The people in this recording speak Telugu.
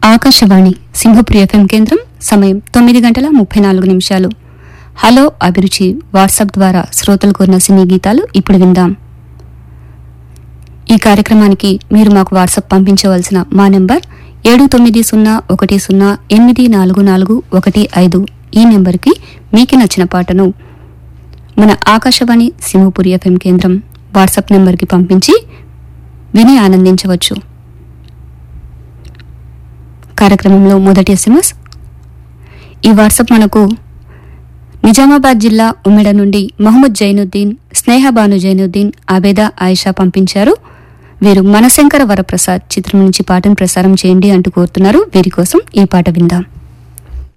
ఆకాశవాణి సింహపురి ఎఫ్ఎం కేంద్రం సమయం తొమ్మిది గంటల ముప్పై నాలుగు నిమిషాలు హలో అభిరుచి వాట్సాప్ ద్వారా శ్రోతలు కోరిన సినీ గీతాలు ఇప్పుడు విందాం ఈ కార్యక్రమానికి మీరు మాకు వాట్సాప్ పంపించవలసిన మా నెంబర్ ఏడు తొమ్మిది సున్నా ఒకటి సున్నా ఎనిమిది నాలుగు నాలుగు ఒకటి ఐదు ఈ నెంబర్కి మీకు నచ్చిన పాటను మన ఆకాశవాణి సింహపురి ఎఫ్ఎం కేంద్రం వాట్సాప్ నెంబర్కి పంపించి విని ఆనందించవచ్చు కార్యక్రమంలో మొదటి ఎస్ఎంఎస్ ఈ వాట్సాప్ మనకు నిజామాబాద్ జిల్లా ఉమ్మెడ నుండి మహమ్మద్ జైనుద్దీన్ స్నేహబాను జైనుద్దీన్ ఆబేదా ఆయిషా పంపించారు వీరు మనశంకర వరప్రసాద్ చిత్రం నుంచి పాటను ప్రసారం చేయండి అంటూ కోరుతున్నారు వీరి కోసం ఈ పాట విందాం